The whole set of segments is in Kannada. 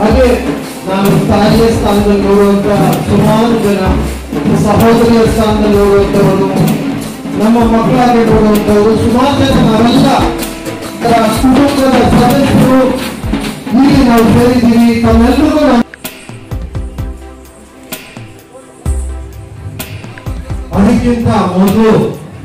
ಹಾಗೆ ನಾನು ತಾಯಿಯ ಸ್ಥಾನದಲ್ಲಿ ನೋಡುವಂತ ಸುಮಾರು ಜನ ಸಹೋದರಿಯ ಸ್ಥಾನದಲ್ಲಿ ನೋಡುವಂತವರು ನಮ್ಮ ಮಕ್ಕಳಾಗಿ ನೋಡುವಂತವರು ಸುಮಾರು ಜನ ನಾವೆಲ್ಲ ತರ ಕುಟುಂಬದ ಸದಸ್ಯರು ಹೀಗೆ ನಾವು ಸೇರಿದ್ದೀವಿ ತಮ್ಮೆಲ್ಲರಿಗೂ ನಾನು ಅದಕ್ಕಿಂತ ಮೊದಲು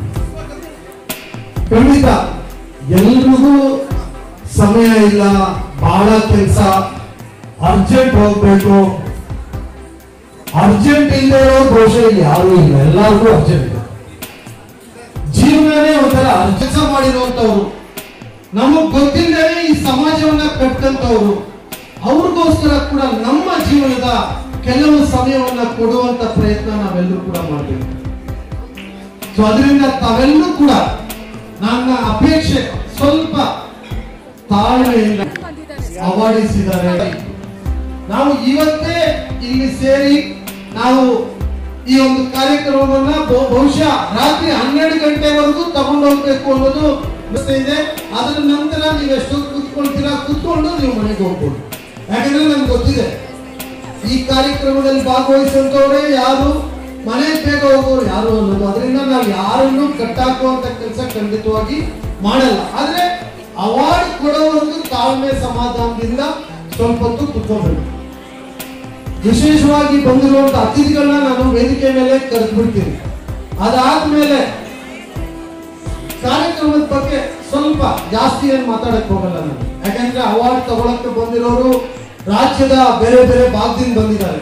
ಖಂಡಿತ ಎಲ್ರಿಗೂ ಸಮಯ ಇಲ್ಲ ಬಹಳ ಕೆಲಸ ಅರ್ಜೆಂಟ್ ಹೋಗ್ಬೇಕು ಅರ್ಜೆಂಟ್ ಇಲ್ಲದೆ ಇರೋ ಬಹುಶಃ ಇಲ್ಲಿ ಯಾರು ಇಲ್ಲ ಎಲ್ಲರಿಗೂ ಅರ್ಜೆಂಟ್ ಇದೆ ಜೀವನನೇ ಒಂಥರ ಕೆಲಸ ಮಾಡಿರುವಂತವ್ರು ನಮಗ್ ಗೊತ್ತಿಲ್ಲದೆ ಈ ಸಮಾಜವನ್ನ ಕಟ್ಟಂತವ್ರು ಅವ್ರಿಗೋಸ್ಕರ ಕೂಡ ನಮ್ಮ ಜೀವನದ ಕೆಲವು ಸಮಯವನ್ನ ಕೊಡುವಂತ ಪ್ರಯತ್ನ ನಾವೆಲ್ಲರೂ ಕೂಡ ಮಾಡಬೇಕು ಸೊ ಅದರಿಂದ ತಾವೆಲ್ಲರೂ ಕೂಡ ನನ್ನ ಅಪೇಕ್ಷೆ ಸ್ವಲ್ಪ ತಾಳ್ಮೆಯಿಂದ ಅವಾಡಿಸಿದ್ದಾರೆ ನಾವು ಇವತ್ತೇ ಇಲ್ಲಿ ಸೇರಿ ನಾವು ಈ ಒಂದು ಕಾರ್ಯಕ್ರಮವನ್ನ ಬಹು- ಬಹುಶಃ ರಾತ್ರಿ ಹನ್ನೆರಡು ಗಂಟೆವರೆಗೂ ತಗೊಂಡು ಹೋಗ್ಬೇಕು ಅನ್ನೋದು ವ್ಯವಸ್ಥೆ ಇದೆ ಅದರ ನಂತರ ನೀವು ಎಷ್ಟೊತ್ತು ಕುತ್ಕೊಳ್ತೀರಾ ಕುತ್ಕೊಂಡು ನೀವು ಮನೆಗೆ ಹೋಗ್ಬೋದು ಯಾಕಂದ್ರೆ ನಮ್ಗೆ ಗೊತ್ತಿದೆ ಈ ಕಾರ್ಯಕ್ರಮದಲ್ಲಿ ಭಾಗವಹಿಸುವಂತವರೇ ಯಾರು ಮನೆಗೆ ಬೇಗ ಹೋಗೋರು ಯಾರು ಅನ್ನೋದು ಅದರಿಂದ ನಾವು ಯಾರನ್ನು ಕಟ್ಟಾಕುವಂತ ಕೆಲಸ ಖಂಡಿತವಾಗಿ ಮಾಡಲ್ಲ ಆದ್ರೆ ಅವಾರ್ಡ್ ಕೊಡೋವರೆಗೂ ತಾಳ್ಮೆ ಸಮಾಧಾನದಿಂದ ಸ್ವಲ್ಪ ಹೊತ್ತು ಕುತ್ಕೋಬೇಕು ವಿಶೇಷವಾಗಿ ಬಂದಿರುವಂತ ಅತಿಥಿಗಳನ್ನ ನಾನು ವೇದಿಕೆ ಮೇಲೆ ಕರೆದು ಬಿಡ್ತೀನಿ ಅದಾದ್ಮೇಲೆ ಕಾರ್ಯಕ್ರಮದ ಬಗ್ಗೆ ಸ್ವಲ್ಪ ಜಾಸ್ತಿ ಏನು ಮಾತಾಡಕ್ ಹೋಗಲ್ಲ ನಾನು ಯಾಕಂದ್ರೆ ಅವಾರ್ಡ್ ತಗೊಳಕ್ಕೆ ಬಂದಿರೋರು ರಾಜ್ಯದ ಬೇರೆ ಬೇರೆ ಭಾಗದಿಂದ ಬಂದಿದ್ದಾರೆ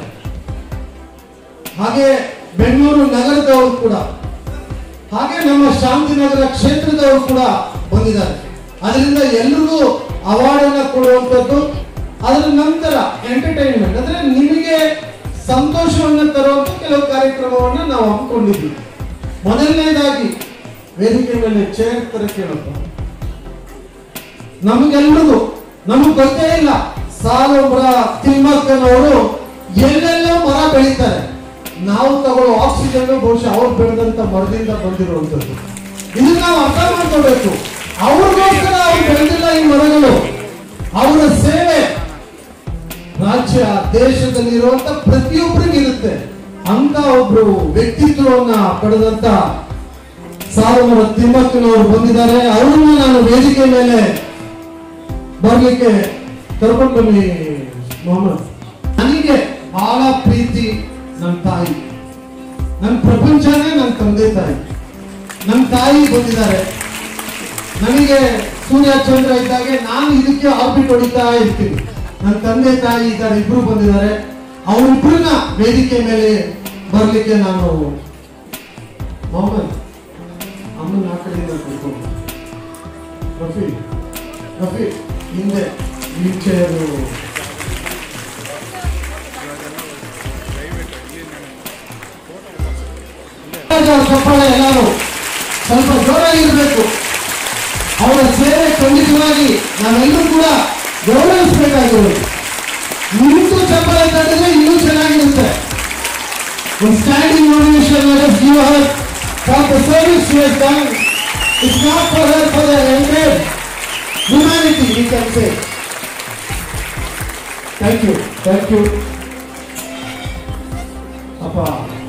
ಹಾಗೆ ಬೆಂಗಳೂರು ನಗರದವರು ಕೂಡ ಹಾಗೆ ನಮ್ಮ ಶಾಂತಿನಗರ ಕ್ಷೇತ್ರದವರು ಕೂಡ ಬಂದಿದ್ದಾರೆ ಅದರಿಂದ ಎಲ್ರಿಗೂ ಅವಾರ್ಡ್ ಅನ್ನ ಕೊಡುವಂಥದ್ದು ಅದರ ನಂತರ ಎಂಟರ್ಟೈನ್ಮೆಂಟ್ ಅಂದ್ರೆ ನಿಮಗೆ ಸಂತೋಷವನ್ನ ತರುವಂತ ಕೆಲವು ಕಾರ್ಯಕ್ರಮವನ್ನ ನಾವು ಹಮ್ಮಿಕೊಂಡಿದ್ವಿ ಮೊದಲನೇದಾಗಿ ವೇದಿಕೆ ಮೇಲೆ ಚೇರ್ ತರ ಕೇಳಪ್ಪ ನಮಗೆಲ್ರಿಗೂ ನಮಗ್ ಗೊತ್ತೇ ಇಲ್ಲ ಸಾಲೊಬ್ರ ತಿಮ್ಮಕ್ಕನವರು ಎಲ್ಲೆಲ್ಲೋ ಮರ ಬೆಳೀತಾರೆ ನಾವು ತಗೊಳ್ಳೋ ಆಕ್ಸಿಜನ್ ಬಹುಶಃ ಅವ್ರು ಬೆಳೆದಂತ ಮರದಿಂದ ಬಂದಿರುವಂತದ್ದು ಇದನ್ನ ನಾವು ಅರ್ಥ ಮಾಡ್ಕೋಬೇಕು ಅವ್ರಿಗೋಸ್ಕರ ಅವ್ರು ಬೆಳೆದಿಲ್ಲ ಈ ಮರಗಳು ಅವರ ಸೇವೆ ರಾಜ್ಯ ದೇಶದಲ್ಲಿರುವಂತ ಪ್ರತಿಯೊಬ್ಬರಿಗೂ ಇರುತ್ತೆ ಅಂತ ಒಬ್ರು ವ್ಯಕ್ತಿತ್ವವನ್ನ ಪಡೆದಂತ ಸಾಲಮರ ತಿಮ್ಮಕ್ಕನವರು ಬಂದಿದ್ದಾರೆ ಅವರನ್ನು ನಾನು ವೇದಿಕೆ ಮೇಲೆ ಬರ್ಲಿಕ್ಕೆ ಕರ್ಕೊಂಡು ಬನ್ನಿ ಮೊಹಮ್ಮದ್ ನನಗೆ ಬಹಳ ಪ್ರೀತಿ ನನ್ನ ತಾಯಿ ನನ್ನ ಪ್ರಪಂಚನೇ ನನ್ನ ತಂದೆ ತಾಯಿ ನನ್ನ ತಾಯಿ ಬಂದಿದ್ದಾರೆ ನನಗೆ ಸೂರ್ಯ ಚಂದ್ರ ಇದ್ದಾಗೆ ನಾನು ಇದಕ್ಕೆ ಆರ್ಬಿಟ್ ಹೊಡಿತಾ ಇರ್ತೀನಿ ನನ್ನ ತಂದೆ ತಾಯಿ ಇದ್ದಾರೆ ಇಬ್ರು ಬಂದಿದ್ದಾರೆ ಅವರಿಬ್ಬರನ್ನ ವೇದಿಕೆ ಮೇಲೆ ಬರ್ಲಿಕ್ಕೆ ನಾನು ಮೊಹಮ್ಮದ್ ಅಮ್ಮನ ಆ ಕಡೆಯಿಂದ ಕರ್ಕೊಂಡು ರಫಿ ರಫಿ ಹಿಂದೆ ವೀಲ್ ಚೇರು ಚಪ್ಪಾಳೆ ಎಲ್ಲರೂ ಸ್ವಲ್ಪ ಜೋರಾಗಿರ್ಬೇಕು ಅವರ ಸೇವೆ ಖಂಡಿತವಾಗಿ ನಾವೆಲ್ಲರೂ ಕೂಡ ಗೌರವಿಸಬೇಕಾಗಿರೋದು ನಿಂತು ಚಪ್ಪಾಳೆ ತಟ್ಟಿದ್ರೆ ಇನ್ನೂ ಚೆನ್ನಾಗಿರುತ್ತೆ ಒಂದು standing nomination let us give her for the service she has done. It's not for her, for the entire humanity, we can say. Thank you, thank you. ಅಪ್ಪ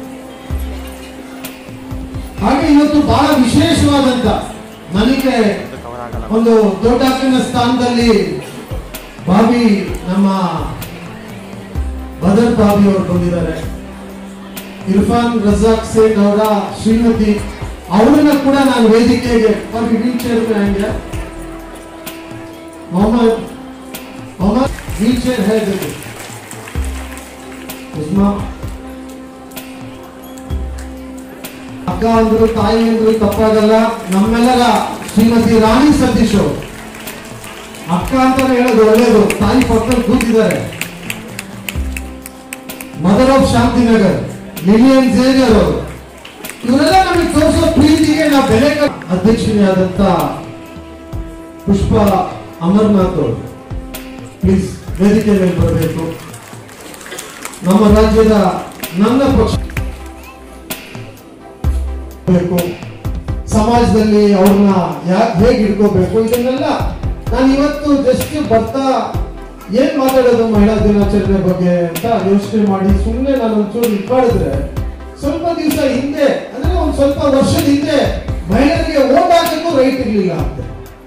ಹಾಗೆ ಇವತ್ತು ಬಹಳ ವಿಶೇಷವಾದಂತ ನನಗೆ ಒಂದು ದೊಡ್ಡ ಅಕ್ಕನ ಸ್ಥಾನದಲ್ಲಿ ಬಾಬಿ ನಮ್ಮ ಬದರ್ ಬಾಬಿ ಅವರು ಬಂದಿದ್ದಾರೆ ಇರ್ಫಾನ್ ರಜಾಕ್ ಸೇಠ್ ಅವರ ಶ್ರೀಮತಿ ಅವರನ್ನ ಕೂಡ ನಾನು ವೇದಿಕೆಗೆ ವೀಲ್ ಚೇರ್ ಹಂಗೆ ಮೊಹಮ್ಮದ್ ಮೊಹಮ್ಮದ್ ವೀಲ್ ಚೇರ್ ಹೇಗೆ ಉಸ್ಮಾ ಅಕ್ಕ ಅಂದ್ರು ತಾಯಿ ಅಂದ್ರು ತಪ್ಪಾಗಲ್ಲ ನಮ್ಮೆಲ್ಲರ ಶ್ರೀಮತಿ ರಾಣಿ ಸತೀಶ್ ಅವರು ಅಕ್ಕ ಅಂತಾನೆ ಹೇಳೋದು ಒಳ್ಳೇದು ತಾಯಿ ಪಕ್ಕದಲ್ಲಿ ಕೂತಿದ್ದಾರೆ mother of Shanthinagar Lilian Xavier ಅವರು ಇವರೆಲ್ಲ ನಮಗೆ ತೋರಿಸೋ ಪ್ರೀತಿಗೆ ನಾವು ಬೆಲೆ ಕಟ್- ಅಧ್ಯಕ್ಷರಾದಂತ ಪುಷ್ಪ ಅಮರ್ನಾಥ್ ಅವರು ಪ್ಲೀಸ್ ವೇದಿಕೆ ಮೇಲೆ ಬರಬೇಕು ನಮ್ಮ ರಾಜ್ಯದ ನನ್ನ ಪಕ್ಷ ಬೇಕು ಸಮಾಜದಲ್ಲಿ ಅವ್ರನ್ನ ಯಾಕೆ ಹೇಗೆ ಇಟ್ಕೋಬೇಕು ಇದನ್ನೆಲ್ಲ ನಾನು ಇವತ್ತು ಜಸ್ಟ್ ಬರ್ತಾ ಏನ್ ಮಾತಾಡೋದು ಮಹಿಳಾ ದಿನಾಚರಣೆ ಬಗ್ಗೆ ಅಂತ ಯೋಚನೆ ಮಾಡಿ ಸುಮ್ಮನೆ ನಾನು ಒಂಚೂರು ಇಟ್ಕೊಂಡಿದ್ರೆ ಸ್ವಲ್ಪ ದಿವಸ ಹಿಂದೆ ಅಂದ್ರೆ ಒಂದ್ ಸ್ವಲ್ಪ ವರ್ಷದ ಹಿಂದೆ ಮಹಿಳೆಯರಿಗೆ ಓಟ್ ಹಾಕಕ್ಕೂ ರೈಟ್ ಇರ್ಲಿಲ್ಲ ಅಂತ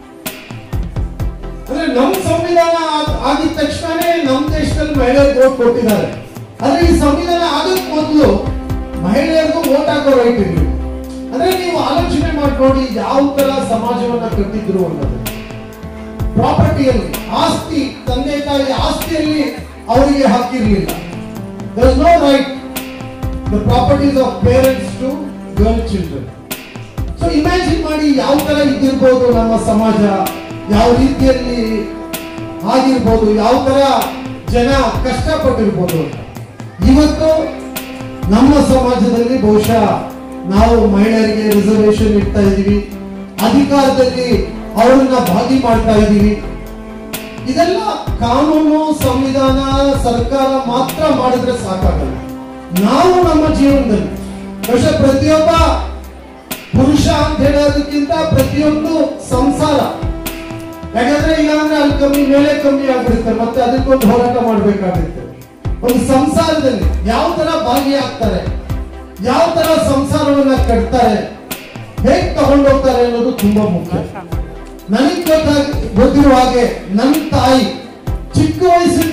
ಅಂದ್ರೆ ನಮ್ ಸಂವಿಧಾನ ಆಗ್- ಆಗಿದ ತಕ್ಷಣನೇ ನಮ್ ದೇಶದಲ್ಲಿ ಮಹಿಳೆಯರಿಗೆ ಓಟ್ ಕೊಟ್ಟಿದ್ದಾರೆ ಆದ್ರೆ ಈ ಸಂವಿಧಾನ ಆಗಕ್ ಮೊದಲು ಮಹಿಳೆಯರಿಗೂ ಓಟ್ ಹಾಕೋ ರೈಟ್ ಇರ್ಲಿಲ್ಲ ಅಂದ್ರೆ ನೀವು ಆಲೋಚನೆ ಮಾಡಿ ನೋಡಿ ಯಾವ ತರ ಸಮಾಜವನ್ನ ಕಟ್ಟಿದ್ರು ಅನ್ನೋದು ಪ್ರಾಪರ್ಟಿಯಲ್ಲಿ ಆಸ್ತಿ ತಂದೆ ತಾಯಿ ಆಸ್ತಿಯಲ್ಲಿ ಅವರಿಗೆ ಹಕ್ಕಿರ್ಲಿಲ್ಲ there no right the properties of parents to girl children so imagine ಮಾಡಿ ಯಾವ ತರ ಇದ್ದಿರ್ಬೋದು ನಮ್ಮ ಸಮಾಜ ಯಾವ ರೀತಿಯಲ್ಲಿ ಆಗಿರ್ಬೋದು ಯಾವ ತರ ಜನ ಕಷ್ಟಪಟ್ಟಿರ್ಬೋದು ಅಂತ ಇವತ್ತು ನಮ್ಮ ಸಮಾಜದಲ್ಲಿ ಬಹುಶಃ ನಾವು ಮಹಿಳೆಯರಿಗೆ ರಿಸರ್ವೇಶನ್ ಇಡ್ತಾ ಇದೀವಿ ಅಧಿಕಾರದಲ್ಲಿ ಅವರನ್ನ ಭಾಗಿ ಮಾಡ್ತಾ ಇದೀವಿ ಇದೆಲ್ಲ ಕಾನೂನು ಸಂವಿಧಾನ ಸರ್ಕಾರ ಮಾತ್ರ ಮಾಡಿದ್ರೆ ಸಾಕಾಗಲ್ಲ ನಾವು ನಮ್ಮ ಜೀವನದಲ್ಲಿ ಬಹುಶಃ ಪ್ರತಿಯೊಬ್ಬ ಪುರುಷ ಅಂತ ಹೇಳೋದಕ್ಕಿಂತ ಪ್ರತಿಯೊಂದು ಸಂಸಾರ ಯಾಕಂದ್ರೆ ಇಲ್ಲಾಂದ್ರೆ ಅಲ್ಲಿ ಕಮ್ಮಿ ಮೇಲೆ ಕಮ್ಮಿ ಆಗ್ಬಿಡುತ್ತೆ ಮತ್ತೆ ಅದಕ್ಕೊಂದು ಹೋರಾಟ ಮಾಡ್ಬೇಕಾಗುತ್ತೆ ಒಂದು ಸಂಸಾರದಲ್ಲಿ ಯಾವ ತರ ಭಾಗಿಯಾಗ್ತಾರೆ ಯಾವ ತರ ಸಂಸಾರವನ್ನ ಕಟ್ತಾರೆ ಹೇಗ್ ತಗೊಂಡೋಗ್ತಾರೆ ಅನ್ನೋದು ತುಂಬಾ ಮುಖ್ಯ ನನಗ್ ಗೊತ್ತಾಗಿ ಗೊತ್ತಿರುವ ಹಾಗೆ ನನ್ನ ತಾಯಿ ಚಿಕ್ಕ ವಯಸ್ಸಿಂದ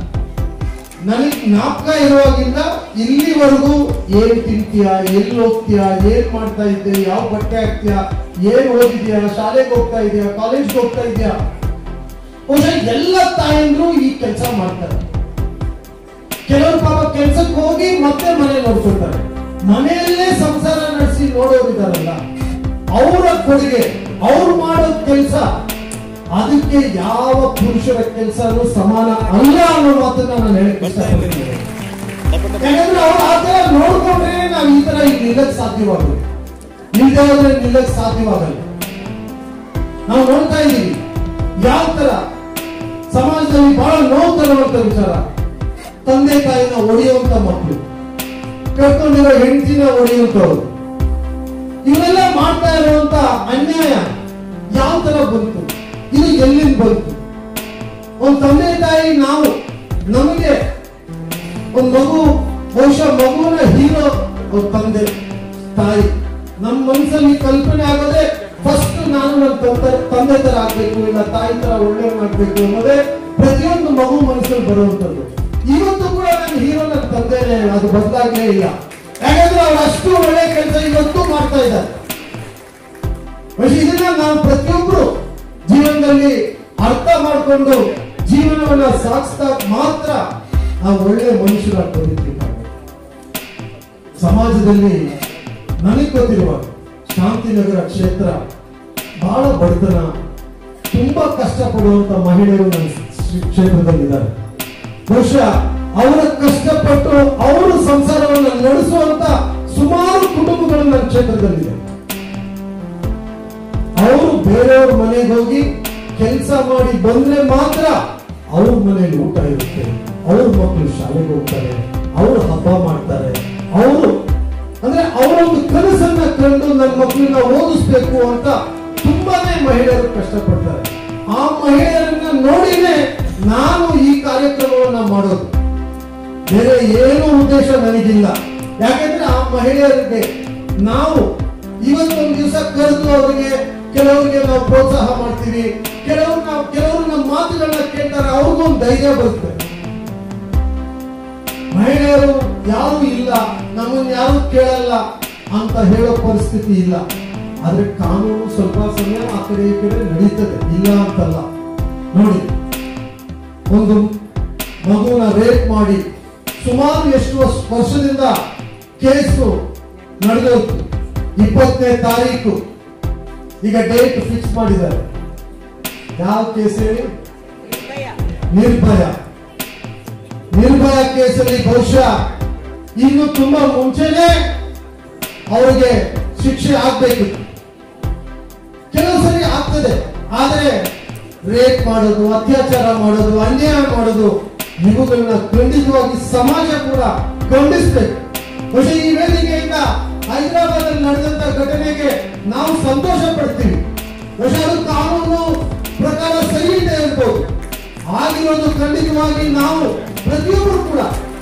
ನನಗ್ ಜ್ಞಾಪಕ ಇರುವಾಗಿಂದ ಇಲ್ಲಿವರೆಗೂ ಏನ್ ತಿಂತೀಯ ಎಲ್ಲಿ ಹೋಗ್ತೀಯ ಏನ್ ಮಾಡ್ತಾ ಇದ್ದೆ ಯಾವ ಬಟ್ಟೆ ಹಾಕ್ತೀಯ ಏನ್ ಓದಿದ್ಯಾ ಶಾಲೆಗೆ ಹೋಗ್ತಾ ಇದೆಯಾ ಕಾಲೇಜ್ಗೆ ಹೋಗ್ತಾ ಇದೆಯಾ ಬಹುಶಃ ಎಲ್ಲ ತಾಯಂದ್ರು ಈ ಕೆಲಸ ಮಾಡ್ತಾರೆ ಕೆಲವರು ಪಾಪ ಕೆಲ್ಸಕ್ಕೆ ಹೋಗಿ ಮತ್ತೆ ಮನೆ ನೋಡ್ಕೊಳ್ತಾರೆ ಮನೆಯಲ್ಲೇ ಸಂಸಾರ ನಡೆಸಿ ನೋಡೋರು ಇದಾರಲ್ಲ ಅವರ ಕೊಡುಗೆ ಅವ್ರು ಮಾಡೋ ಕೆಲಸ ಅದಕ್ಕೆ ಯಾವ ಪುರುಷರ ಕೆಲಸನೂ ಸಮಾನ ಅಲ್ಲ ಅನ್ನೋ ಮಾತನ್ನ ನಾನು ಹೇಳಕ್ ಇಷ್ಟಪಡ್ತೀನಿ ಯಾಕಂದ್ರೆ ಅವ್ರು ಆ ತರ ನೋಡ್ಕೊಂಡ್ರೆ ನಾವು ಈ ತರ ಈಗ ನಿಲ್ಲಕ್ ಸಾಧ್ಯವಾಗಲ್ಲ ಇಲ್ಲದೆ ಹೋದ್ರೆ ನಿಲ್ಲಕ್ ಸಾಧ್ಯವಾಗಲ್ಲ ನಾವು ನೋಡ್ತಾ ಇದ್ದೀವಿ ಯಾವ ತರ ಸಮಾಜದಲ್ಲಿ ಬಹಳ ನೋವು ತರುವಂತ ವಿಚಾರ ತಂದೆ ತಾಯಿನ ಒಡೆಯುವಂತ ಮಕ್ಕಳು ಕರ್ಕೊಂಡಿರೋ ಹೆಂಡತಿನ ಒಡೆಯುವಂತವ್ರು ಇವರೆಲ್ಲ ಮಾಡ್ತಾ ಇರುವಂತ ಅನ್ಯಾಯ ಯಾವ ತರ ಬಂತು ಇದು ಎಲ್ಲಿಂದ ಬಂತು ಒಂದ್ ತಂದೆ ತಾಯಿ ನಾವು ನಮಗೆ ಒಂದ್ ಮಗು ಬಹುಶಃ ಮಗುವಿನ ಹೀರೋ ಅವ್ರ ತಂದೆ ತಾಯಿ ನಮ್ಮ ಮನಸ್ಸಲ್ಲಿ ಕಲ್ಪನೆ ಆಗೋದೇ ಫಸ್ಟ್ ನಾನು ನನ್ನ ತಂದೆ ತಂದೆ ತರ ಆಗ್ಬೇಕು ಇಲ್ಲ ತಾಯಿ ತರ ಒಳ್ಳೆಯವನಾಗ್ಬೇಕು ಅನ್ನೋದೇ ಪ್ರತಿಯೊಂದು ಮಗು ಮನಸ್ಸಲ್ಲಿ ಬರುವಂತದ್ದು ಇವತ್ತು ಕೂಡ ನನ್ನ ಹೀರೋ ನನ್ನ ತಂದೆನೇ ಅದು ಬದಲಾಗ್ಲೇ ಇಲ್ಲ ಯಾಕಂದ್ರೆ ಅವ್ರು ಅಷ್ಟು ಒಳ್ಳೆ ಕೆಲಸ ಇವತ್ತು ಮಾಡ್ತಾ ಇದ್ದಾರೆ പക്ഷെ ಇದನ್ನ ನಾವು ಪ್ರತಿಯೊಬ್ರು ಜೀವನದಲ್ಲಿ ಅರ್ಥ ಮಾಡಿಕೊಂಡು ಜೀವನವನ್ನ ಸಾಗಿಸಿದಾಗ ಮಾತ್ರ ನಾವು ಒಳ್ಳೆ ಮನುಷ್ಯರಾಗಿ ಬದುಕಬೇಕಾಗುತ್ತೆ ಸಮಾಜದಲ್ಲಿ ನನಗೆ ಗೊತ್ತಿರುವ ಶಾಂತಿನಗರ ಕ್ಷೇತ್ರ ಬಹಳ ಬಡತನ ತುಂಬಾ ಕಷ್ಟಪಡುವಂತ ಮಹಿಳೆಯರು ನನ್ನ ಕ್ಷ- ಕ್ಷೇತ್ರದಲ್ಲಿದ್ದಾರೆ ಬಹುಶಃ ಅವರ ಕಷ್ಟಪಟ್ಟು ಅವರು ಸಂಸಾರವನ್ನು ನಡೆಸುವಂತ ಸುಮಾರು ಕುಟುಂಬಗಳು ನನ್ನ ಕ್ಷೇತ್ರದಲ್ಲಿದೆ ಅವರು ಬೇರೆಯವ್ರ ಮನೆಗೆ ಹೋಗಿ ಕೆಲಸ ಮಾಡಿ ಬಂದ್ರೆ ಮಾತ್ರ ಅವ್ರ ಮನೆಯಲ್ಲಿ ಊಟ ಇರುತ್ತೆ ಅವ್ರ ಮಕ್ಕಳು ಶಾಲೆಗೆ ಹೋಗ್ತಾರೆ ಅವರು ಹಬ್ಬ ಮಾಡ್ತಾರೆ ಅವರು ಅಂದ್ರೆ ಅವರೊಂದು ಕನಸನ್ನ ಕಂಡು ನನ್ನ ಮಕ್ಕಳನ್ನ ಓದಿಸ್ಬೇಕು ಅಂತ ತುಂಬಾನೇ ಮಹಿಳೆಯರು ಕಷ್ಟಪಡ್ತಾರೆ ಆ ಮಹಿಳೆಯರನ್ನ ನೋಡಿನೇ ನಾನು ಈ ಕಾರ್ಯಕ್ರಮವನ್ನ ಮಾಡೋದು ಬೇರೆ ಏನು ಉದ್ದೇಶ ನನಗಿಲ್ಲ ಯಾಕಂದ್ರೆ ಆ ಮಹಿಳೆಯರಿಗೆ ನಾವು ಇವತ್ತೊಂದು ದಿವಸ ಕರೆದು ಅವರಿಗೆ ಕೆಲವರಿಗೆ ನಾವು ಪ್ರೋತ್ಸಾಹ ಮಾಡ್ತೀವಿ ಕೆಲವರು ನಾವು ಕೆಲವರು ನಮ್ಮ ಮಾತುಗಳನ್ನ ಕೇಳ್ತಾರೆ ಅವ್ರಿಗೂ ಒಂದು ಧೈರ್ಯ ಬರುತ್ತೆ ಮಹಿಳೆಯರು ಯಾರು ಇಲ್ಲ ನಮ್ಮನ್ನ ಯಾರು ಕೇಳಲ್ಲ ಅಂತ ಹೇಳೋ ಪರಿಸ್ಥಿತಿ ಇಲ್ಲ ಆದ್ರೆ ಕಾನೂನು ಸ್ವಲ್ಪ ಸಮಯ ಆ ಕಡೆ ಈ ಕಡೆ ನಡೀತದೆ ಇಲ್ಲ ಅಂತಲ್ಲ ನೋಡಿ ಒಂದು ಮಗುನ ರೇಪ್ ಮಾಡಿ ಸುಮಾರು ಎಷ್ಟು ವರ್ಷ- ವರ್ಷದಿಂದ ಕೇಸು ನಡೆದೋಯ್ತು ಇಪ್ಪತ್ತನೇ ತಾರೀಕು ಈಗ ಡೇಟ್ ಫಿಕ್ಸ್ ಮಾಡಿದ್ದಾರೆ ಯಾವ ಕೇಸ್ ಹೇಳಿ ನಿರ್ಭಯ ನಿರ್ಭಯ ಕೇಸಲ್ಲಿ ಬಹುಶಃ ಇನ್ನು ತುಂಬಾ ಮುಂಚೆನೆ ಅವರಿಗೆ ಶಿಕ್ಷೆ ಆಗ್ಬೇಕಿತ್ತು ಕೆಲವು ಸರಿ ಆಗ್ತದೆ ಆದ್ರೆ ರೇಪ್ ಮಾಡೋದು ಅತ್ಯಾಚಾರ ಮಾಡೋದು ಅನ್ಯಾಯ ಮಾಡೋದು ಇವುಗಳನ್ನ ಖಂಡಿತವಾಗಿ ಸಮಾಜ ಕೂಡ ಖಂಡಿಸ್ಬೇಕು ಬಹುಶಃ ಈ ವೇದಿಕೆಯಿಂದ ಹೈದರಾಬಾದ್ ಅಲ್ಲಿ ನಡೆದಂತ ಘಟನೆಗೆ ನಾವು ಸಂತೋಷ ಪಡ್ತೀವಿ ಬಹುಶಃ ಅದು ಕಾನೂನು ಪ್ರಕಾರ ಸರಿ ಇದೆ ಇರ್ಬೋದು ಆಗಿರೋದು ಖಂಡಿತವಾಗಿ ನಾವು ಪ್ರತಿಯೊಬ್ಬರು ಕೂಡ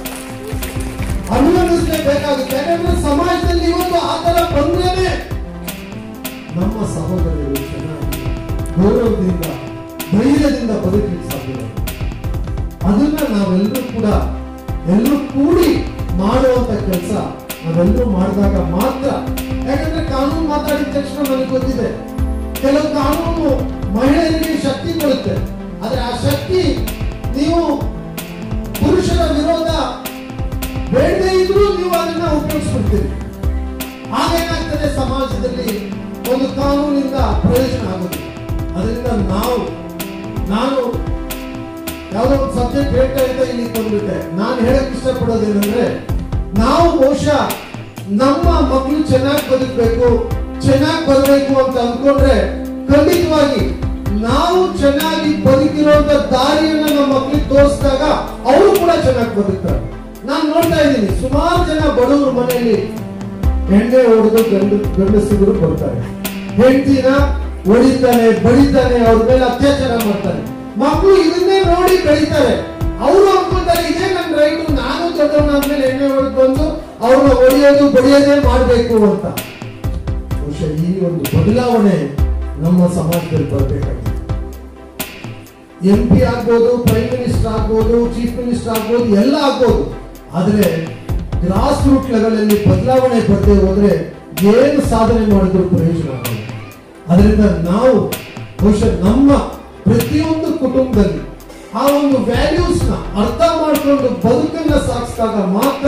ಅಭಿನಂದಿಸಲೇಬೇಕಾಗುತ್ತೆ ಯಾಕಂದ್ರೆ ಸಮಾಜದಲ್ಲಿ ಇವತ್ತು ಆ ತರ ಬಂದ್ರೇನೆ ನಮ್ಮ ಸಹೋದರರು ಚೆನ್ನಾಗಿ ಗೌರವದಿಂದ ಧೈರ್ಯದಿಂದ ಬದುಕಲಿಕ್ಕೆ ಸಾಧ್ಯ ಅದನ್ನ ನಾವೆಲ್ಲರೂ ಕೂಡ ಎಲ್ಲರೂ ಕೂಡಿ ಮಾಡುವಂತ ಕೆಲಸ ನಾವೆಲ್ಲರೂ ಮಾಡಿದಾಗ ಮಾತ್ರ ಯಾಕಂದ್ರೆ ಕಾನೂನು ಮಾತಾಡಿದ ತಕ್ಷಣ ನನಗೆ ಗೊತ್ತಿದೆ ಕೆಲವು ಕಾನೂನು ಮಹಿಳೆಯರಿಗೆ ಶಕ್ತಿ ಕೊಡುತ್ತೆ ಆದ್ರೆ ಆ ಶಕ್ತಿ ನೀವು ಪುರುಷರ ವಿರೋಧ ಬೇಡದೇ ಇದ್ರೂ ನೀವು ಅದನ್ನ ಉಪಯೋಗಿಸ್ಬಿಡ್ತೀರಿ ಆಗೇನಾಗ್ತದೆ ಸಮಾಜದಲ್ಲಿ ಒಂದು ಕಾನೂನಿಂದ ಪ್ರಯೋಜನ ಆಗುತ್ತೆ ಅದರಿಂದ ನಾವು ನಾನು ಯಾವುದೋ ಒಂದು ಸಬ್ಜೆಕ್ಟ್ ಹೇಳ್ತಾ ಇದ್ದ ಇಲ್ಲಿ ಬಂದ್ಬಿಟ್ಟೆ ನಾನು ಹೇಳಕ್ ಇಷ್ಟಪಡೋದೇನೆಂದ್ರೆ ನಾವು ಬಹುಶಃ ನಮ್ಮ ಮಕ್ಕಳು ಚೆನ್ನಾಗಿ ಬದುಕಬೇಕು ಚೆನ್ನಾಗಿ ಬರಬೇಕು ಅಂತ ಅನ್ಕೊಂಡ್ರೆ ಖಂಡಿತವಾಗಿ ನಾವು ಚೆನ್ನಾಗಿ ಬದುಕಿರುವಂತ ದಾರಿಯನ್ನ ನಮ್ಮ ಮಕ್ಕಳಿಗೆ ತೋರಿಸಿದಾಗ ಅವರು ಕೂಡ ಚೆನ್ನಾಗಿ ಬದುಕ್ತಾರೆ ನಾನು ನೋಡ್ತಾ ಇದ್ದೀನಿ ಸುಮಾರು ಜನ ಬಡವರು ಮನೆಯಲ್ಲಿ ಎಣ್ಣೆ ಹೊಡೆದು ಗಂಡು ಗಂಡಸಿಗರು ಬರ್ತಾರೆ ಹೆಂಡತಿನ ಹೊಡಿತಾನೆ ಬಡಿತಾನೆ ಅವ್ರ ಮೇಲೆ ಅತ್ಯಾಚಾರ ಮಾಡ್ತಾನೆ ಮಕ್ಕಳು ಇದನ್ನೇ ನೋಡಿ ಬೆಳಿತಾರೆ ಅವರು ಅನ್ಕೊಂತಾರೆ ಇದೇ ನನ್ನ ರೈಟು ನಾನು ದೊಡ್ಡವನಾದ್ಮೇಲೆ ಎಣ್ಣೆ ಹೊಡೆದು ಬಂದು ಅವ್ರನ್ನ ಹೊಡೆಯೋದು ಬಡಿಯೋದೇ ಮಾಡಬೇಕು ಅಂತ ಬಹುಶಃ ಈ ಒಂದು ಬದಲಾವಣೆ ನಮ್ಮ ಸಮಾಜದಲ್ಲಿ ಬರಬೇಕಾಗಿದೆ ಎಂ ಪಿ ಆಗ್ಬೋದು ಪ್ರೈಮ್ ಮಿನಿಸ್ಟರ್ ಆಗ್ಬೋದು ಚೀಫ್ ಮಿನಿಸ್ಟರ್ ಆಗ್ಬೋದು ಎಲ್ಲ ಆಗ್ಬೋದು ಆದ್ರೆ ಗ್ರಾಸ್ ರೂಟ್ ಲೆವೆಲ್ ಅಲ್ಲಿ ಬದಲಾವಣೆ ಬರದೆ ಹೋದ್ರೆ ಏನು ಸಾಧನೆ ಮಾಡಿದ್ರು ಪ್ರಯೋಜನ ಆಗಲ್ಲ ಅದರಿಂದ ನಾವು ಬಹುಶಃ ನಮ್ಮ ಪ್ರತಿಯೊಂದು ಕುಟುಂಬದಲ್ಲಿ ಆ ಒಂದು ವ್ಯಾಲ್ಯೂಸ್ ನ ಅರ್ಥ ಮಾಡಿಕೊಂಡು ಬದುಕನ್ನ ಸಾಗಿಸಿದಾಗ ಮಾತ್ರ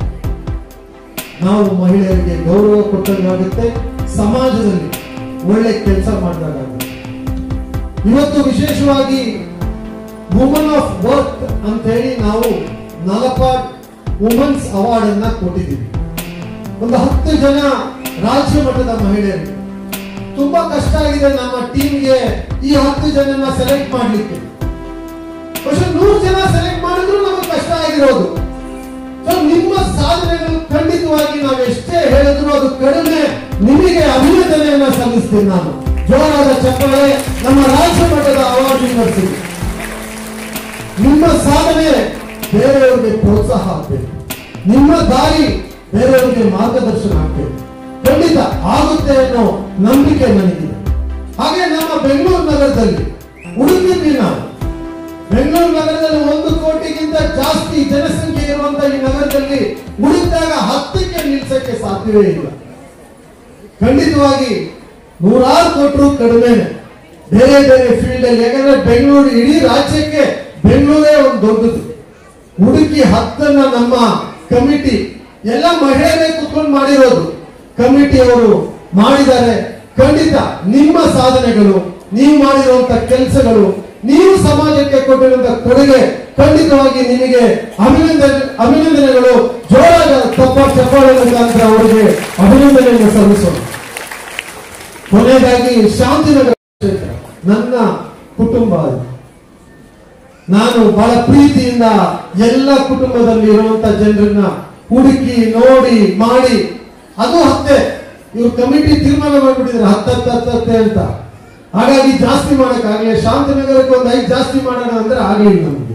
ನಾವು ಮಹಿಳೆಯರಿಗೆ ಗೌರವ ಕೊಟ್ಟಂಗಾಗುತ್ತೆ ಸಮಾಜದಲ್ಲಿ ಒಳ್ಳೆ ಕೆಲಸ ಮಾಡಿದಾಗುತ್ತೆ ಇವತ್ತು ವಿಶೇಷವಾಗಿ ವುಮನ್ ಆಫ್ ವರ್ಕ್ ಅಂತ ಹೇಳಿ ನಾವು ನಲಪಾಡ್ ವುಮನ್ಸ್ ಅವಾರ್ಡ್ ಅನ್ನ ಕೊಟ್ಟಿದ್ದೀವಿ ಒಂದು ಹತ್ತು ಜನ ರಾಜ್ಯ ಮಟ್ಟದ ಮಹಿಳೆಯರಿಗೆ ತುಂಬಾ ಕಷ್ಟ ಆಗಿದೆ ನಮ್ಮ ಟೀಮ್ಗೆ ಈ ಹತ್ತು ಜನನ ಸೆಲೆಕ್ಟ್ ಮಾಡ್ಲಿಕ್ಕೆ ಬಹುಶಃ ನೂರು ಜನ ಸೆಲೆಕ್ಟ್ ಮಾಡಿದ್ರು ನಮಗೆ ಕಷ್ಟ ಆಗಿರೋದು ಸೊ ನಿಮ್ಮ ಸಾಧನೆಗಳು ಖಂಡಿತವಾಗಿ ನಾವು ಎಷ್ಟೇ ಹೇಳಿದ್ರು ಅದು ಕಡಿಮೆ ನಿಮಗೆ ಅಭಿನಂದನೆಯನ್ನ ಸಲ್ಲಿಸ್ತೀನಿ ನಾನು ಜೋರಾದ ಚಪ್ಪಾಳೆ ನಮ್ಮ ರಾಜ್ಯ ಮಟ್ಟದ ಅವಾರ್ಡ್ ವಿನ್ನರ್ಸಿಗೆ ನಿಮ್ಮ ಸಾಧನೆ ಬೇರೆಯವರಿಗೆ ಪ್ರೋತ್ಸಾಹ ಆಗ್ಬೇಕು ನಿಮ್ಮ ದಾರಿ ಬೇರೆಯವರಿಗೆ ಮಾರ್ಗದರ್ಶನ ಆಗ್ಬೇಕು ಖಂಡಿತ ಆಗುತ್ತೆ ಅನ್ನೋ ನಂಬಿಕೆ ನನಗಿದೆ ಹಾಗೆ ನಮ್ಮ ಬೆಂಗಳೂರು ನಗರದಲ್ಲಿ ಉಡುಪಿದ್ವಿ ನಾವು ಬೆಂಗಳೂರು ನಗರದಲ್ಲಿ ಒಂದು ಕೋಟಿಗಿಂತ ಜಾಸ್ತಿ ಜನಸಂಖ್ಯೆ ಇರುವಂತ ಈ ನಗರದಲ್ಲಿ ಉಳಿದಾಗ ಹತ್ತಕ್ಕೆ ನಿಲ್ಸಕ್ಕೆ ಸಾಧ್ಯವೇ ಇಲ್ಲ ಖಂಡಿತವಾಗಿ ನೂರಾರು ಕೊಟ್ಟರು ಕಡಿಮೆ ಬೇರೆ ಬೇರೆ ಫೀಲ್ಡ್ ಅಲ್ಲಿ ಯಾಕಂದ್ರೆ ಬೆಂಗಳೂರು ಇಡೀ ರಾಜ್ಯಕ್ಕೆ ಬೆಂಗಳೂರೇ ಒಂದು ದೊಡ್ಡದು ಹುಡುಕಿ ಹತ್ತನ್ನ ನಮ್ಮ ಕಮಿಟಿ ಎಲ್ಲ ಮಹಿಳೆಯರೇ ಕುತ್ಕೊಂಡು ಮಾಡಿರೋದು ಕಮಿಟಿ ಅವರು ಮಾಡಿದ್ದಾರೆ ಖಂಡಿತ ನಿಮ್ಮ ಸಾಧನೆಗಳು ನೀವು ಮಾಡಿರುವಂತ ಕೆಲಸಗಳು ನೀವು ಸಮಾಜಕ್ಕೆ ಕೊಟ್ಟಿರುವಂತ ಕೊಡುಗೆ ಖಂಡಿತವಾಗಿ ನಿಮಗೆ ಅಭಿನಂದನೆ ಅಭಿನಂದನೆಗಳು ಜೋರಾದ ತಪ್ಪ ಚಪ್ಪಾಳೆ ಮುಖಾಂತರ ಅವರಿಗೆ ಅಭಿನಂದನೆಯನ್ನು ಸಲ್ಲಿಸೋಣ ಕೊನೆಯದಾಗಿ ಶಾಂತಿನಗರ ಕ್ಷೇತ್ರ ನನ್ನ ಕುಟುಂಬ ಅದು. ನಾನು ಬಹಳ ಪ್ರೀತಿಯಿಂದ ಎಲ್ಲ ಕುಟುಂಬದಲ್ಲಿ ಇರುವಂತ ಜನರನ್ನ ಹುಡುಕಿ ನೋಡಿ ಮಾಡಿ ಅದು ಹತ್ತೆ ಇವ್ರು ಕಮಿಟಿ ತೀರ್ಮಾನ ಮಾಡ್ಬಿಟ್ಟಿದ್ರೆ ಹತ್ತತ್ತು ಹತ್ತತ್ತೆ ಅಂತ ಹಾಗಾಗಿ ಜಾಸ್ತಿ ಮಾಡಕ್ ಆಗ್ಲಿಲ್ಲ ಶಾಂತಿನಗರಕ್ಕೆ ಒಂದು ಐದು ಜಾಸ್ತಿ ಮಾಡೋಣ ಅಂದ್ರೆ ಆಗ್ಲಿಲ್ಲ ನಮಗೆ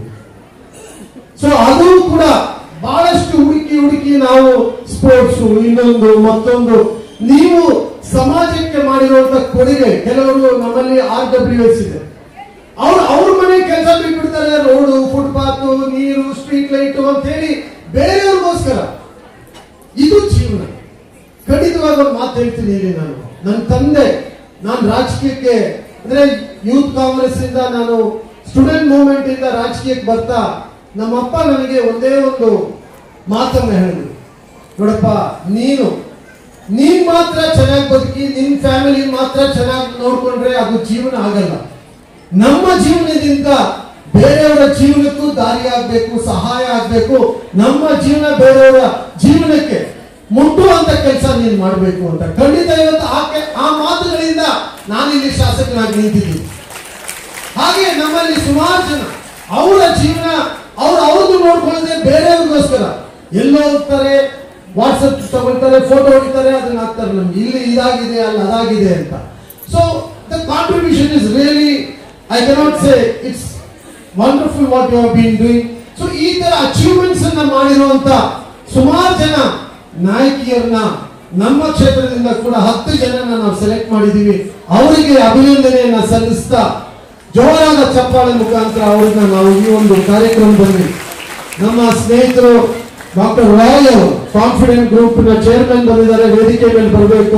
ಸೊ ಅದು ಕೂಡ ಬಹಳಷ್ಟು ಹುಡುಕಿ ಹುಡುಕಿ ನಾವು ಸ್ಪೋರ್ಟ್ಸ್ ಇನ್ನೊಂದು ಮತ್ತೊಂದು ನೀವು ಸಮಾಜಕ್ಕೆ ಮಾಡಿರುವಂತ ಕೊಡುಗೆ ಕೆಲವರು ನಮ್ಮಲ್ಲಿ ಆರ್ ಡಬ್ಲ್ಯೂ ಎಸ್ ಇದೆ ಅವ್ರು ಅವ್ರ ಮನೆ ಕೆಲಸ ಬಿಟ್ಬಿಡ್ತಾರೆ ರೋಡು ಫುಟ್ಪಾತ್ ನೀರು ಸ್ಟ್ರೀಟ್ ಲೈಟ್ ಅಂತ ಹೇಳಿ ಬೇರೆಯವ್ರಿಗೋಸ್ಕರ ಇದು ಜೀವನ ಖಂಡಿತವಾಗಿ ಒಂದು ಮಾತು ಹೇಳ್ತೀನಿ ಇಲ್ಲಿ ನಾನು ನನ್ನ ತಂದೆ ನಾನು ರಾಜಕೀಯಕ್ಕೆ ಅಂದ್ರೆ ಯೂತ್ ಕಾಂಗ್ರೆಸ್ ಇಂದ ನಾನು ಸ್ಟೂಡೆಂಟ್ ಮೂವ್ಮೆಂಟ್ ಇಂದ ರಾಜಕೀಯಕ್ಕೆ ಬರ್ತಾ ನಮ್ಮಪ್ಪ ನನಗೆ ಒಂದೇ ಒಂದು ಮಾತನ್ನ ಹೇಳಿದ್ರು ನೋಡಪ್ಪ ನೀನು ನೀನ್ ಮಾತ್ರ ಚೆನ್ನಾಗಿ ಬದುಕಿ ನಿನ್ ಫ್ಯಾಮಿಲಿ ಮಾತ್ರ ಚೆನ್ನಾಗಿ ನೋಡ್ಕೊಂಡ್ರೆ ಅದು ಜೀವನ ಆಗಲ್ಲ ನಮ್ಮ ಜೀವನದಿಂದ ಬೇರೆಯವರ ಜೀವನಕ್ಕೂ ದಾರಿ ಆಗ್ಬೇಕು ಸಹಾಯ ಆಗ್ಬೇಕು ನಮ್ಮ ಜೀವನ ಬೇರೆಯವರ ಜೀವನಕ್ಕೆ ಮುಟ್ಟುವಂತ ಕೆಲಸ ನೀನು ಮಾಡಬೇಕು ಅಂತ ಖಂಡಿತ ಇವತ್ತು ಆ ಕೆ- ಆ ಮಾತುಗಳಿಂದ ನಾನಿಲ್ಲಿ ಶಾಸಕನಾಗಿ ನಿಂತಿದ್ದೀನಿ ಹಾಗೆ ನಮ್ಮಲ್ಲಿ ಸುಮಾರು ಜನ ಅವರ ಜೀವನ ಅವ್ರು ಅವ್ರದ್ದು ನೋಡ್ಕೊಳ್ಳದೆ ಬೇರೆಯವ್ರಿಗೋಸ್ಕರ ಎಲ್ಲೋ ಹೋಗ್ತಾರೆ ವಾಟ್ಸಪ್ ತಗೊಳ್ತಾರೆ ಫೋಟೋ ಹೊಡಿತಾರೆ ಅದನ್ನ ಹಾಕ್ತಾರೆ ನಮ್ಗೆ ಇಲ್ಲಿ ಇದಾಗಿದೆ ಅಲ್ಲಿ ಅದಾಗಿದೆ ಅಂತ so the contribution is really I cannot say it's wonderful what you been doing so ಈ ತರ ಅಚೀವ್ಮೆಂಟ್ಸ್ ಅನ್ನ ಮಾಡಿರುವಂತ ಸುಮಾರು ಜನ ನಾಯಕಿಯರನ್ನ ನಮ್ಮ ಕ್ಷೇತ್ರದಿಂದ ಕೂಡ ಹತ್ತು ಜನನ ನಾವು ಸೆಲೆಕ್ಟ್ ಮಾಡಿದೀವಿ ಅವರಿಗೆ ಅಭಿನಂದನೆಯನ್ನ ಸಲ್ಲಿಸ್ತಾ ಜೋರಾದ ಚಪ್ಪಾಳೆ ಮುಖಾಂತರ ಅವ್ರನ್ನ ನಾವು ಈ ಒಂದು ಕಾರ್ಯಕ್ರಮದಲ್ಲಿ ನಮ್ಮ ಸ್ನೇಹಿತರು ಡಾಕ್ಟರ್ ರಾಯ್ ಅವರು ಕಾನ್ಫಿಡೆಂಟ್ ಗ್ರೂಪ್ ನ ಚೇರ್ಮನ್ ಬಂದಿದ್ದಾರೆ ವೇದಿಕೆ ಮೇಲೆ ಬರಬೇಕು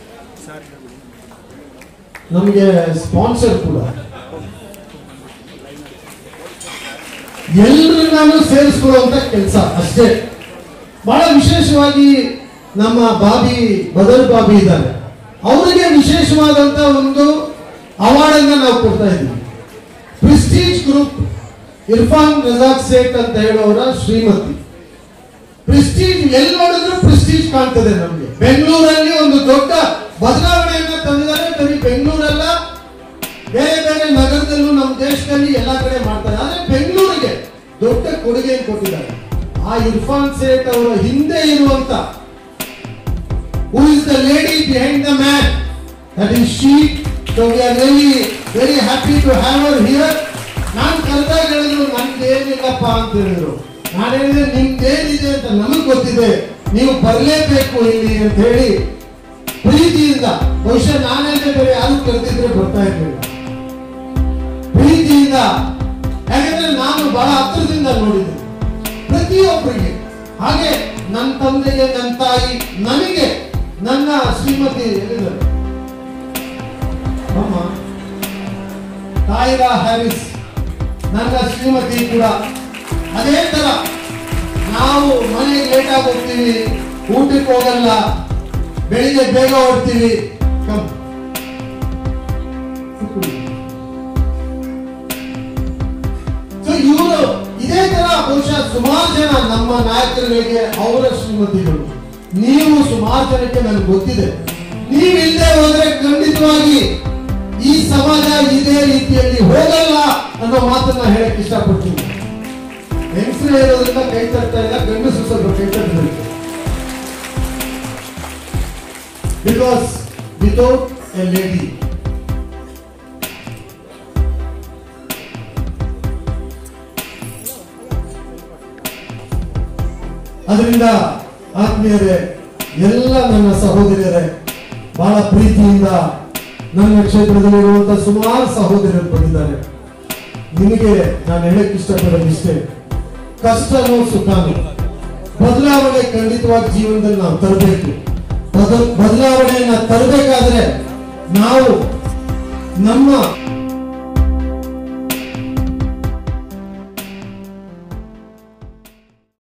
ನಮಗೆ ಸ್ಪಾನ್ಸರ್ ಕೂಡ ಎಲ್ಲರನ್ನಾನು ಸೇರಿಸ್ಕೊಳ್ಳುವಂತ ಕೆಲಸ ಅಷ್ಟೇ ಬಹಳ ವಿಶೇಷವಾಗಿ ನಮ್ಮ ಬಾಬಿ ಬದಲ್ ಬಾಬಿ ಇದ್ದಾರೆ ಅವರಿಗೆ ವಿಶೇಷವಾದಂತ ಒಂದು ಅವಾರ್ಡ್ ಅನ್ನ ನಾವು ಕೊಡ್ತಾ ಇದ್ದೀವಿ ಪ್ರಿಸ್ಟೀಜ್ ಗ್ರೂಪ್ ಇರ್ಫಾನ್ ರಜಾಕ್ ಸೇಠ್ ಅಂತ ಹೇಳೋರ ಶ್ರೀಮತಿ ಪ್ರಿಸ್ಟೀಜ್ ಎಲ್ಲಿ ನೋಡಿದ್ರು ಪ್ರಿಸ್ಟೀಜ್ ಕಾಣ್ತದೆ ನಮಗೆ ಬೆಂಗಳೂರಲ್ಲಿ ಒಂದು ದೊಡ್ಡ ಬದಲಾವಣೆಯನ್ನ ತಂದಿದ್ದಾರೆ ಬರೀ ಬೆಂಗಳೂರಲ್ಲ ಬೇರೆ ಬೇರೆ ನಗರದಲ್ಲೂ ನಮ್ಮ ದೇಶದಲ್ಲಿ ಎಲ್ಲ ಕಡೆ ಮಾಡ್ತಾರೆ ಆದ್ರೆ ಬೆಂಗಳೂರಿಗೆ ದೊಡ್ಡ ಕೊಡುಗೆ ಕೊಟ್ಟಿದ್ದಾರೆ ಆ ಇರ್ಫಾನ್ ಸೇಠ್ ಅವರ ಹಿಂದೆ ಇರುವಂತ who is the lady behind the man that is she so we are really very happy to have our here ನಾನು ಕರೆದಾಗ ಹೇಳಿದ್ರು ನನ್ಗೇನಿಲ್ಲಪ್ಪ ಅಂತ ಹೇಳಿದ್ರು ನಾನು ಹೇಳಿದ್ರೆ ನಿಮ್ದೇನಿದೆ ಅಂತ ನಮಗ್ ಗೊತ್ತಿದೆ ನೀವು ಬರಲೇಬೇಕು ಇಲ್ಲಿ ಅಂತ ಹೇಳಿ ಪ್ರೀತಿಯಿಂದ ಬಹುಶಃ ನಾನೇನೆ ಬೇರೆ ಯಾರು ಕರೆದಿದ್ರೆ ಬರ್ತಾ ಇರ್ಲಿಲ್ಲ ಪ್ರೀತಿಯಿಂದ ಯಾಕಂದ್ರೆ ನಾನು ಬಹಳ ಹತ್ರದಿಂದ ನೋಡಿದ್ದೆ ಪ್ರತಿಯೊಬ್ಬರಿಗೆ ಹಾಗೆ ನನ್ನ ತಂದೆಗೆ ನನ್ನ ತಾಯಿ ನನಗೆ ನನ್ನ ಶ್ರೀಮತಿ ಎಲ್ಲಿದ್ದಾರೆ ಅಮ್ಮ ತಾಯಿರಾ ಹ್ಯಾರಿಸ್ ನನ್ನ ಶ್ರೀಮತಿ ಕೂಡ ಅದೇ ತರ ನಾವು ಮನೆಗೆ ಲೇಟ್ ಆಗಿ ಹೋಗ್ತೀವಿ ಊಟಕ್ಕೆ ಹೋಗಲ್ಲ ಬೆಳಿಗ್ಗೆ ಬೇಗ ಹೊಡ್ತೀವಿ ಕಮ್ ಸೊ ಇವರು ಇದೇ ತರ ಬಹುಶಃ ಸುಮಾರು ಜನ ನಮ್ಮ ನಾಯಕರುಗಳಿಗೆ ಅವರ ಶ್ರೀಮತಿಗಳು ನೀವು ಸುಮಾರು ಜನಕ್ಕೆ ನನಗೆ ಗೊತ್ತಿದೆ ನೀವು ಇಲ್ಲದೆ ಹೋದ್ರೆ ಖಂಡಿತವಾಗಿ ಈ ಸಮಾಜ ಇದೇ ರೀತಿಯಲ್ಲಿ ಹೋಗಲ್ಲ ಅನ್ನೋ ಮಾತನ್ನ ಹೇಳಕ್ ಇಷ್ಟಪಡ್ತೀನಿ ಹೆಂಗಸರು ಇರೋದ್ರಿಂದ ಕೈ ತರ್ತಾ ಇಲ್ಲ ಗಂಡಸರು ಸ್ವಲ್ಪ ಕೈ ತರಬೇಕು ಬಿಕಾಸ್ ವಿತೌಟ್ ಎ ಲೇಡಿ ಅದರಿಂದ ಆತ್ಮೀಯರೇ ಎಲ್ಲ ನನ್ನ ಸಹೋದರಿಯರೇ ಬಹಳ ಪ್ರೀತಿಯಿಂದ ನನ್ನ ಕ್ಷೇತ್ರದಲ್ಲಿರುವಂತಹ ಸುಮಾರು ಸಹೋದರರು ಬಂದಿದ್ದಾರೆ ನಿಮಗೆ ನಾನು ಹೇಳಕ್ ಇಷ್ಟಪಡೋದು ಇಷ್ಟೇ ಕಷ್ಟನೋ ಸುಖನೋ ಬದಲಾವಣೆ ಖಂಡಿತವಾಗಿ ಜೀವನದಲ್ಲಿ ನಾವು ತರಬೇಕು ಬದಲಾವಣೆಯನ್ನ ತರಬೇಕಾದ್ರೆ ನಾವು ನಮ್ಮ